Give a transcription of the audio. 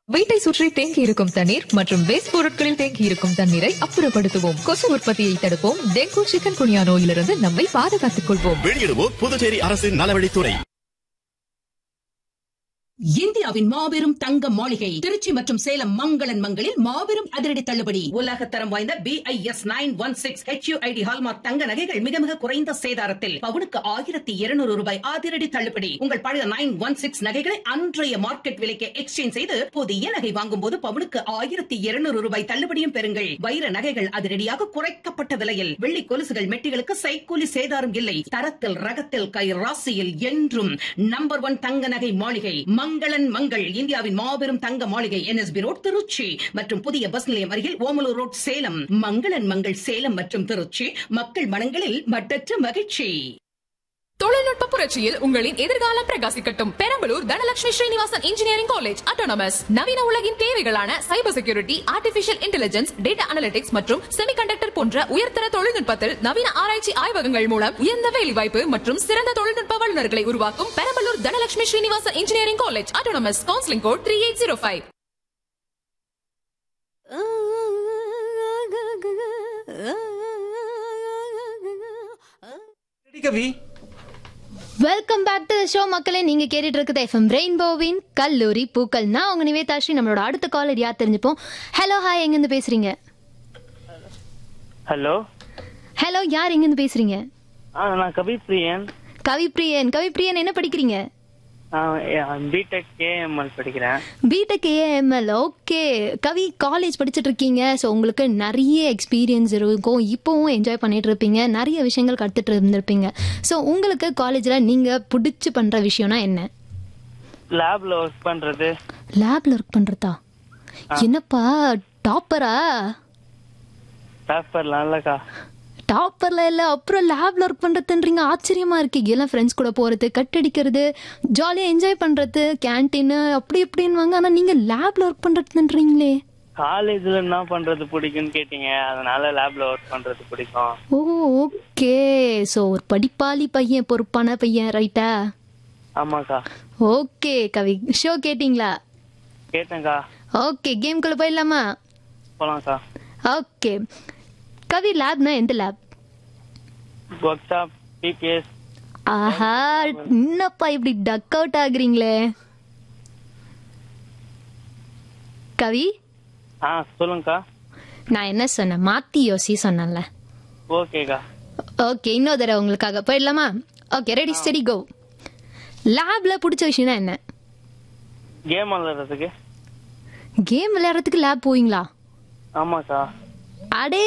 வீட்டை சுற்றி தேங்கி இருக்கும் தண்ணீர் மற்றும் வேஸ்ட் பொருட்களில் தேங்கி இருக்கும் தண்ணீரை அப்புறப்படுத்துவோம் கொசு உற்பத்தியை தடுப்போம் டெங்கு சிக்கன் குனியா நோயிலிருந்து நம்மை பாதுகாத்துக் கொள்வோம் வெளியிடுவோர் புதுச்சேரி அரசின் நலவழித்துறை இந்தியாவின் மாபெரும் தங்க மாளிகை திருச்சி மற்றும் சேலம் மங்களன் மங்களில் மாபெரும் அதிரடி தள்ளுபடி உலக தரம் வாய்ந்த B I S nine one six HUID hallmark தங்க நகைகள் மிக மிக குறைந்த சேதாரத்தில் பவுனுக்கு ஆயிரத்தி இருநூறு ரூபாய் அதிரடி தள்ளுபடி உங்கள் பழைய நைன் ஒன் சிக்ஸ் நகைகளை அன்றைய மார்க்கெட் விலைக்கு எக்ஸ்சேஞ்ச் செய்து புதிய நகை வாங்கும் போது பவுனுக்கு ஆயிரத்தி இருநூறு ரூபாய் தள்ளுபடியும் பெறுங்கள் வைர நகைகள் அதிரடியாக குறைக்கப்பட்ட விலையில் வெள்ளி கொலுசுகள் மெட்டிகளுக்கு சைக்கூலி சேதாரம் இல்லை தரத்தில் ரகத்தில் கை ராசியில் என்றும் நம்பர் ஒன் தங்க நகை மாளிகை மங்களன் மங்கள் இந்தியாவின் மாபெரும் தங்க மாளிகை என்எஸ்பி ரோட் திருச்சி மற்றும் புதிய பஸ் நிலையம் அருகில் ஓமலூர் ரோட் சேலம் மங்களன் மங்கள் சேலம் மற்றும் திருச்சி மக்கள் மனங்களில் மட்டற்ற மகிழ்ச்சி தொழில்நுட்ப புரட்சியில் உங்களின் எதிர்காலம் பிரகாசிக்கட்டும் Perambalur Dhanalakshmi Srinivasan engineering college autonomous நவீன உலகின் தேவைகளான cyber security artificial intelligence data analytics மற்றும் செமிகண்டக்டர் போன்ற உயர்தர தொழில்நுட்பத்தில் நவீன ஆராய்ச்சி ஆய்வகங்கள் மூலம் உயர்ந்த வேலைவாய்ப்பு மற்றும் சிறந்த தொழில்நுட்ப வல்லுநர்களை உருவாக்கும் Perambalur Dhanalakshmi Srinivasan engineering college autonomous counselling code three eight zero five ready Kavi welcome back to show மக்களே நீங்க கேட்டுட்டு இருக்குது எஃப்எம் ரெயின்போவின் கல்லூரி பூக்கள் நான் உங்க நிவேதாஸ்ரீ நம்மளோட அடுத்த காலர் யார் தெரிஞ்சுப்போம் ஹலோ ஹாய் எங்கிருந்து பேசுறீங்க ஹலோ ஹலோ யார் எங்கிருந்து பேசுறீங்க ஆ நான் கவிப்ரியன் கவிப்ரியன் கவிப்ரியன் என்ன படிக்கிறீங்க பிடெக் கேஎம்எல் படிக்கிறேன் BTech AML okay Kavi college படிச்சுட்டு இருக்கீங்க ஸோ உங்களுக்கு நிறைய எக்ஸ்பீரியன்ஸ் இருக்கும் இப்போவும் என்ஜாய் பண்ணிட்டு இருப்பீங்க நிறைய விஷயங்கள் கற்றுட்டு இருந்திருப்பீங்க ஸோ உங்களுக்கு காலேஜில் நீங்கள் பிடிச்சி பண்ணுற விஷயம்னா என்ன லேப்ல ஒர்க் பண்றது லேப்ல ஒர்க் பண்ணுறதா என்னப்பா டாப்பரா பேப்பர்லாம் இல்லக்கா டாப்பர்ல இல்ல அப்புறம் லேப்ல ஒர்க் பண்றதுன்றீங்க ஆச்சரியமா இருக்கு எல்லாம் ஃப்ரெண்ட்ஸ் கூட போறது கட் அடிக்கிறது ஜாலியா என்ஜாய் பண்றது கேன்டீன் அப்படி இப்படின்வாங்க ஆனா நீங்க லேப்ல ஒர்க் பண்றதுன்றீங்களே காலேஜ்ல என்ன பண்றது பிடிக்கும்னு கேட்டீங்க அதனால லேப்ல ஒர்க் பண்றது பிடிக்கும் ஓ ஓகே ஸோ ஒரு படிப்பாளி பையன் பொறுப்பான பையன் ரைட்டா ஆமாக்கா ஓகே கவி ஷோ கேட்டிங்களா கேட்டேன்க்கா ஓகே கேம்குள்ள போயிடலாமா போலாம்க்கா ஓகே கவி லேப்னா எந்த லேப் ஒர்க் ஷாப் பிபிஎஸ் ஆஹா என்னப்பா இப்படி டக் அவுட் ஆகுறீங்களே கவி ஆ சொல்லுங்கக்கா நான் என்ன சொன்னேன் மாத்தி யோசி சொன்னேன்ல ஓகேக்கா ஓகே இன்னொரு தடவை உங்களுக்காக போயிடலாமா ஓகே ரெடி ஸ்டடி கோ லேப்ல பிடிச்ச விஷயம்னா என்ன கேம் விளையாடுறதுக்கு கேம் விளையாடுறதுக்கு லேப் போவீங்களா ஆமாக்கா அடே